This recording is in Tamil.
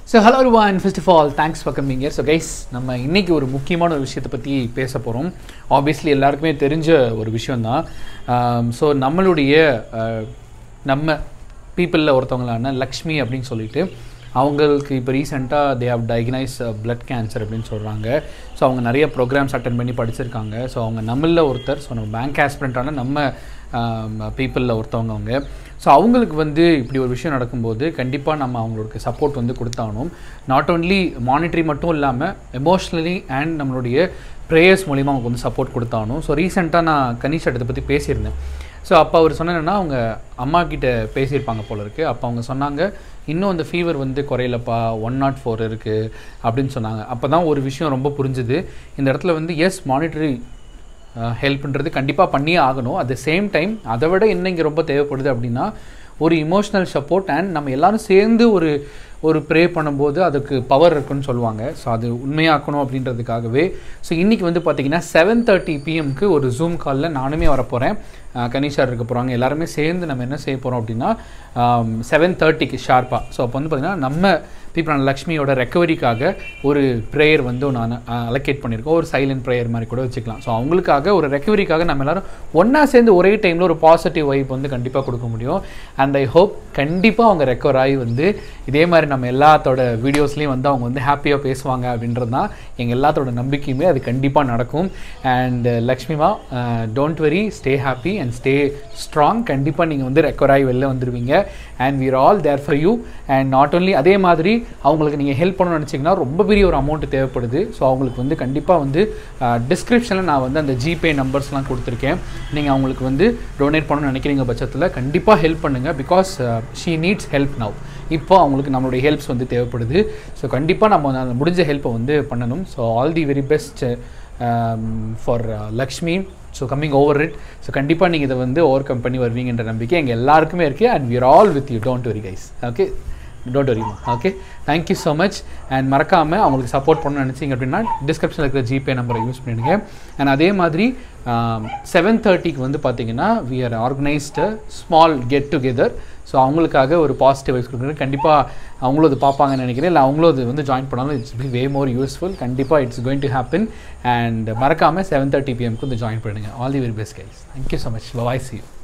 so hello one first of all thanks for coming here so guys நம்ம இன்னைக்கு ஒரு முக்கியமான ஒரு விஷயத்தை பற்றி பேச போகிறோம் ஆப்வியஸ்லி எல்லாருக்குமே தெரிஞ்ச ஒரு விஷயந்தான் ஸோ நம்மளுடைய அஹ், நம்ம பீப்புளில் ஒருத்தவங்களான லக்ஷ்மி அப்படின்னு சொல்லிட்டு அவங்களுக்கு இப்போ ரீசெண்டாக they have diagnose blood cancer அப்படின்னு சொல்கிறாங்க ஸோ அவங்க நிறைய ப்ரோக்ராம்ஸ் அட்டன் பண்ணி படிச்சிருக்காங்க ஸோ அவங்க நம்மளில் ஒருத்தர் ஸோ நம்ம பேங்க் ஆஸ்பிரண்ட்டான நம்ம பீப்புளில் ஒருத்தவங்க அவங்க ஸோ அவங்களுக்கு வந்து இப்படி ஒரு விஷயம் நடக்கும்போது கண்டிப்பாக நம்ம அவங்களுக்கு சப்போர்ட் வந்து கொடுத்தாகணும் நாட் ஓன்லி மானிட்டரி மட்டும் இல்லாமல் எமோஷ்னலி அண்ட் நம்மளுடைய ப்ரேயர்ஸ் மூலிமா அவங்க வந்து சப்போர்ட் கொடுத்தாகணும் ஸோ ரீசெண்டாக நான் கனிஷ் இதை பற்றி பேசியிருந்தேன் ஸோ அப்போ அவர் சொன்னேன்னா அவங்க அம்மா கிட்ட பேசியிருப்பாங்க போல இருக்கு அப்போ அவங்க சொன்னாங்க இன்னும் அந்த ஃபீவர் வந்து குறையலப்பா ஒன் நாட் ஃபோர் இருக்குது அப்படின்னு சொன்னாங்க அப்போ தான் ஒரு விஷயம் ரொம்ப புரிஞ்சுது இந்த இடத்துல வந்து எஸ் மானிட்டரி ஹெல்ப்ன்றது கண்டிப்பாக பண்ணியே ஆகணும் அட் த சேம் டைம் அதை விட என்ன இங்கே ரொம்ப தேவைப்படுது அப்படின்னா ஒரு இமோஷனல் சப்போர்ட் அண்ட் நம்ம எல்லாரும் சேர்ந்து ஒரு ஒரு ப்ரே பண்ணும்போது அதுக்கு பவர் இருக்குன்னு சொல்லுவாங்க ஸோ அது உண்மையாக்கணும் அப்படின்றதுக்காகவே ஸோ இன்றைக்கி வந்து பார்த்தீங்கன்னா செவன் தேர்ட்டி பிஎம்க்கு ஒரு ஜூம் காலில் நானுமே வரப்போகிறேன் கனிஷார் இருக்க போகிறாங்க எல்லாருமே சேர்ந்து நம்ம என்ன செய்ய போகிறோம் அப்படின்னா செவன் தேர்ட்டிக்கு ஷார்ப்பாக ஸோ அப்போ வந்து பார்த்திங்கன்னா நம்ம பீப்பிள் லக்ஷ்மியோட ரெக்கவரிக்காக ஒரு ப்ரேயர் வந்து நான் அலோகேட் பண்ணியிருக்கோம் ஒரு சைலண்ட் ப்ரேயர் மாதிரி கூட வச்சுக்கலாம் ஸோ அவங்களுக்காக ஒரு ரெக்கவரிக்காக நம்ம எல்லாரும் ஒன்றா சேர்ந்து ஒரே டைமில் ஒரு பாசிட்டிவ் வைப் வந்து கண்டிப்பாக கொடுக்க முடியும் அண்ட் ஐ ஹோப் கண்டிப்பாக அவங்க ரெக்கவர் ஆகி வந்து இதே மாதிரி நம்ம எல்லாத்தோட வீடியோஸ்லேயும் வந்து அவங்க வந்து ஹாப்பியாக பேசுவாங்க அப்படின்றது தான் எங்கள் எல்லாத்தோட நம்பிக்கையுமே அது கண்டிப்பாக நடக்கும் அண்ட் லக்ஷ்மிமா don't worry stay happy and stay strong கண்டிப்பாக நீங்கள் வந்து ரெக்கவர் ஆகி வெளில வந்துடுவீங்க and we're all there for you and not only அதே மாதிரி அவங்களுக்கு நீங்கள் ஹெல்ப் பண்ணணும்னு நினச்சிங்கன்னா ரொம்ப பெரிய ஒரு அமௌண்ட் தேவைப்படுது ஸோ அவங்களுக்கு வந்து கண்டிப்பாக வந்து டிஸ்கிரிப்ஷனில் நான் வந்து அந்த ஜிபே நம்பர்ஸ்லாம் கொடுத்துருக்கேன் நீங்கள் அவங்களுக்கு வந்து டொனேட் பண்ணணும்னு நினைக்கிறீங்க பட்சத்தில் கண்டிப்பாக ஹெல்ப் பண்ணுங்கள் because she needs help now இப்போ அவங்களுக்கு நம்மளுடைய ஹெல்ப்ஸ் வந்து தேவைப்படுது ஸோ கண்டிப்பாக நம்ம அந்த முடிஞ்ச ஹெல்ப்பை வந்து பண்ணணும் so all the very best for Lakshmi so coming over it so கண்டிப்பாக நீங்கள் இதை வந்து ஓவர் கம் பண்ணி வருவீங்கன்ற நம்பிக்கை எங்கள் எல்லாருக்குமே இருக்குது and we're all with you don't worry guys okay don't வரிமா okay thank you so much and மறக்காமல் அவங்களுக்கு சப்போர்ட் பண்ணணும்னு நினச்சிங்க அப்படின்னா டிஸ்கிரிப்ஷனில் இருக்கிற ஜிபே நம்பரை யூஸ் பண்ணிடுங்க அண்ட் அதே மாதிரி செவன் தேர்ட்டிக்கு வந்து பார்த்தீங்கன்னா we are organised small get together so அவங்களுக்காக ஒரு பாசிட்டிவ் வைஸ் கொடுக்குறது கண்டிப்பாக அவங்களும் அது பார்ப்பாங்கன்னு நினைக்கிறேன் இல்லை அவங்களும் அது வந்து ஜாயின் பண்ணாலும் it's be way more useful கண்டிப்பாக it's going to happen and மறக்காமல் செவன் தேர்ட்டி பிஎம்க்கு வந்து ஜாயின் பண்ணுங்கள் all the very best guys thank you so much voice you